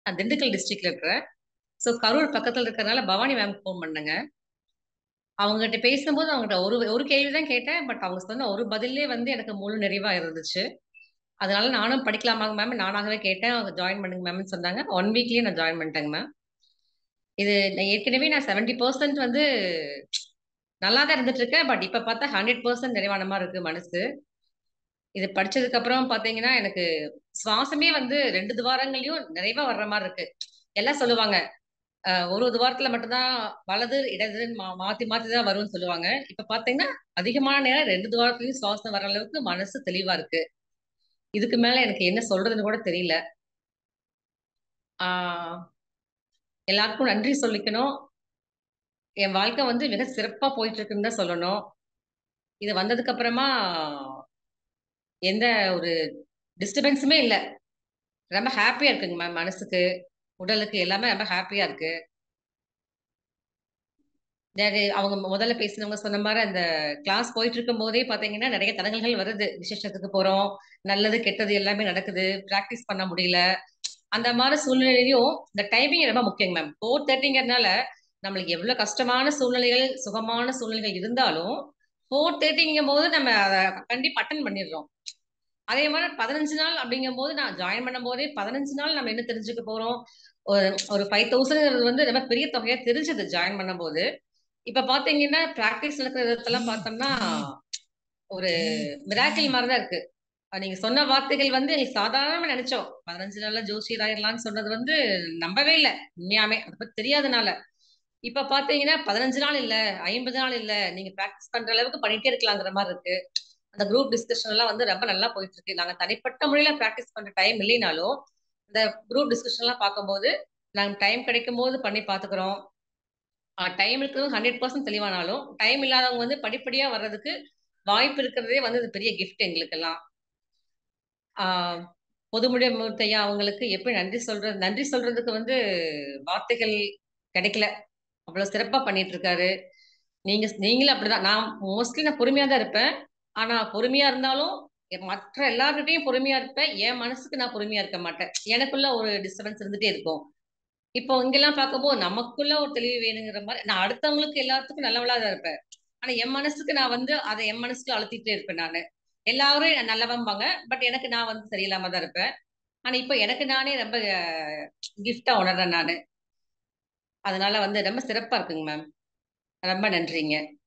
நான் திண்டுக்கல் டிஸ்ட்ரிக்ட்ல இருக்கிறேன் ஸோ கரூர் பக்கத்துல இருக்கிறதுனால பவானி மேம் ஃபோன் பண்ணேங்க அவங்ககிட்ட பேசும்போது அவங்ககிட்ட ஒரு ஒரு கேள்வி தான் கேட்டேன் பட் அவங்க சொன்ன ஒரு பதிலே வந்து எனக்கு முழு நிறைவா இருந்துச்சு அதனால நானும் படிக்கலாமாங்க மேம் நானாகவே கேட்டேன் அவங்க ஜாயின் பண்ணுங்க மேம்னு சொன்னாங்க ஒன் வீக்லயே நான் ஜாயின் பண்ணிட்டேங்க மேம் இது நான் ஏற்கனவே நான் செவன்டி பர்சன்ட் வந்து நல்லா தான் இருந்துட்டு இருக்கேன் பட் இப்ப பார்த்தா ஹண்ட்ரட் பர்சன்ட் நிறைவான மாதிரி இருக்கு மனசு இது படிச்சதுக்கு அப்புறம் பாத்தீங்கன்னா எனக்கு சுவாசமே வந்து ரெண்டு துவாரங்களையும் நிறைவா வர்ற மாதிரி இருக்கு எல்லாம் சொல்லுவாங்க அஹ் ஒரு துவாரத்துல மட்டும்தான் வலது இடதுன்னு மா- மாத்தி மாத்தி தான் வரும்னு சொல்லுவாங்க இப்ப பாத்தீங்கன்னா அதிகமான நேரம் ரெண்டு துவாரத்துலயும் சுவாசம் வர அளவுக்கு மனசு தெளிவா இருக்கு இதுக்கு மேல எனக்கு என்ன சொல்றதுன்னு கூட தெரியல ஆஹ் எல்லாருக்கும் நன்றி சொல்லிக்கணும் என் வாழ்க்கை வந்து மிக சிறப்பா போயிட்டு இருக்குன்னு தான் சொல்லணும் இது வந்ததுக்கு அப்புறமா எந்த ஒரு டிஸ்டர்பன்ஸுமே இல்லை ரொம்ப ஹாப்பியா இருக்குங்க மேம் மனசுக்கு உடலுக்கு எல்லாமே ரொம்ப ஹாப்பியா இருக்கு நிறைய அவங்க முதல்ல பேசினவங்க சொன்ன மாதிரி அந்த கிளாஸ் போயிட்டு இருக்கும் போதே பாத்தீங்கன்னா நிறைய தடங்கல்கள் வருது விசேஷத்துக்கு போறோம் நல்லது கெட்டது எல்லாமே நடக்குது பிராக்டிஸ் பண்ண முடியல அந்த மாதிரி சூழ்நிலையிலும் இந்த டைமிங் ரொம்ப முக்கியங்க மேம் ஃபோர் தேர்ட்டிங்கிறதுனால நம்மளுக்கு எவ்வளவு கஷ்டமான சூழ்நிலைகள் சுகமான சூழ்நிலைகள் இருந்தாலும் ஃபோர் தேர்ட்டிங்கும் போது நம்ம அதை கண்டிப்பா அட்டன் பண்ணிடுறோம் அதே மாதிரி பதினஞ்சு நாள் அப்படிங்கும் போது நான் ஜாயின் பண்ணும் போதே பதினஞ்சு நாள் நம்ம என்ன தெரிஞ்சுக்க போறோம் ஒரு ஒரு ஃபைவ் தௌசண்ட் வந்து ரொம்ப பெரிய தொகையா தெரிஞ்சது ஜாயின் பண்ணும் போது இப்ப பாத்தீங்கன்னா பிராக்டிஸ் நடக்கிற விதத்தெல்லாம் பார்த்தோம்னா ஒரு மிராக்கிள் மாதிரி தான் இருக்கு அஹ் நீங்க சொன்ன வார்த்தைகள் வந்து எங்களுக்கு சாதாரணமா நினைச்சோம் பதினஞ்சு நாள்ல ஜோசியர் ஆயிரலாம்னு சொன்னது வந்து நம்பவே இல்லை உண்மையாமே அதை பத்தி தெரியாதனால இப்ப பாத்தீங்கன்னா பதினஞ்சு நாள் இல்ல ஐம்பது நாள் இல்ல நீங்க பிராக்டிஸ் பண்ற அளவுக்கு பண்ணிட்டே இருக்கலாங்கிற மாதிரி இருக்கு அந்த குரூப் டிஸ்கஷன் எல்லாம் வந்து ரொம்ப நல்லா போயிட்டு இருக்கு நாங்க தனிப்பட்ட முறையில பிராக்டிஸ் பண்ற டைம் இல்லைனாலும் இந்த குரூப் டிஸ்கஷன் எல்லாம் பார்க்கும்போது நாங்க டைம் கிடைக்கும் போது பண்ணி பாத்துக்கிறோம் டைம் இருக்கிறது ஹண்ட்ரட் பர்சன்ட் தெளிவானாலும் டைம் இல்லாதவங்க வந்து படிப்படியா வர்றதுக்கு வாய்ப்பு இருக்கிறதே வந்து அது பெரிய கிஃப்ட் எங்களுக்கு எல்லாம் ஆஹ் பொதுமுடிய மூர்த்தையா அவங்களுக்கு எப்படி நன்றி சொல்றது நன்றி சொல்றதுக்கு வந்து வார்த்தைகள் கிடைக்கல அவ்வளவு சிறப்பா பண்ணிட்டு இருக்காரு நீங்க நீங்களும் அப்படிதான் நான் மோஸ்ட்லி நான் பொறுமையா தான் இருப்பேன் ஆனா பொறுமையா இருந்தாலும் எ- மற்ற எல்லார்கிட்டையும் பொறுமையா இருப்பேன் என் மனசுக்கு நான் பொறுமையா இருக்க மாட்டேன் எனக்குள்ள ஒரு டிஸ்டர்பன்ஸ் இருந்துட்டே இருக்கும் இப்போ இங்கெல்லாம் பார்க்கும்போது நமக்குள்ள ஒரு தெளிவு வேணுங்கிற மாதிரி நான் அடுத்தவங்களுக்கு எல்லாத்துக்கும் நல்லவளா தான் இருப்பேன் ஆனா என் மனசுக்கு நான் வந்து அதை என் மனசுக்கு அழுத்திட்டே இருப்பேன் நானு எல்லாரும் நல்லவம்பாங்க பட் எனக்கு நான் வந்து சரியில்லாம தான் இருப்பேன் ஆனா இப்போ எனக்கு நானே ரொம்ப கிஃப்டா உணர்றேன் நானு அதனால வந்து ரொம்ப சிறப்பா இருக்குங்க மேம் ரொம்ப நன்றிங்க